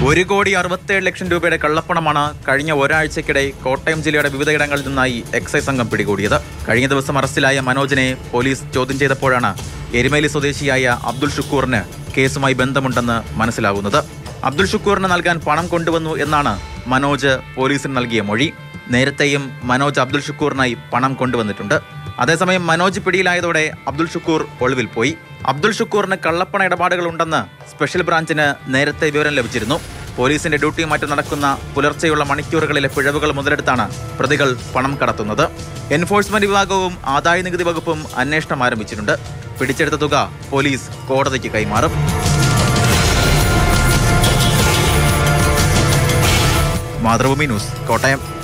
ഒരു കോടി അറുപത്തേഴ് ലക്ഷം രൂപയുടെ കള്ളപ്പണമാണ് കഴിഞ്ഞ ഒരാഴ്ചക്കിടെ കോട്ടയം ജില്ലയുടെ വിവിധയിടങ്ങളിൽ നിന്നായി എക്സൈസ് സംഘം പിടികൂടിയത് കഴിഞ്ഞ ദിവസം അറസ്റ്റിലായ മനോജിനെ പോലീസ് ചോദ്യം ചെയ്തപ്പോഴാണ് എരുമേലി സ്വദേശിയായ അബ്ദുൾ ഷുക്കൂറിന് കേസുമായി ബന്ധമുണ്ടെന്ന് മനസ്സിലാകുന്നത് അബ്ദുൾ ഷുക്കൂറിന് നൽകാൻ പണം കൊണ്ടുവന്നു എന്നാണ് മനോജ് പോലീസിന് നൽകിയ മൊഴി നേരത്തെയും മനോജ് അബ്ദുൾ ഷുക്കൂറിനായി പണം കൊണ്ടുവന്നിട്ടുണ്ട് അതേസമയം മനോജ് പിടിയിലായതോടെ അബ്ദുൾ ഷുക്കൂർ ഒളിവിൽ പോയി അബ്ദുൾ ഷുക്കൂറിന് കള്ളപ്പണ ഇടപാടുകൾ ഉണ്ടെന്ന് സ്പെഷ്യൽ ബ്രാഞ്ചിന് നേരത്തെ വിവരം ലഭിച്ചിരുന്നു പോലീസിന്റെ ഡ്യൂട്ടി മറ്റും നടക്കുന്ന പുലർച്ചെയുള്ള മണിക്കൂറുകളിലെ പിഴവുകൾ മുതലെടുത്താണ് പ്രതികൾ പണം കടത്തുന്നത് എൻഫോഴ്സ്മെന്റ് വിഭാഗവും ആദായ നികുതി വകുപ്പും അന്വേഷണം ആരംഭിച്ചിട്ടുണ്ട് പിടിച്ചെടുത്ത തുക പോലീസ് കോടതിക്ക് കൈമാറും മാതൃഭൂമി ന്യൂസ് കോട്ടയം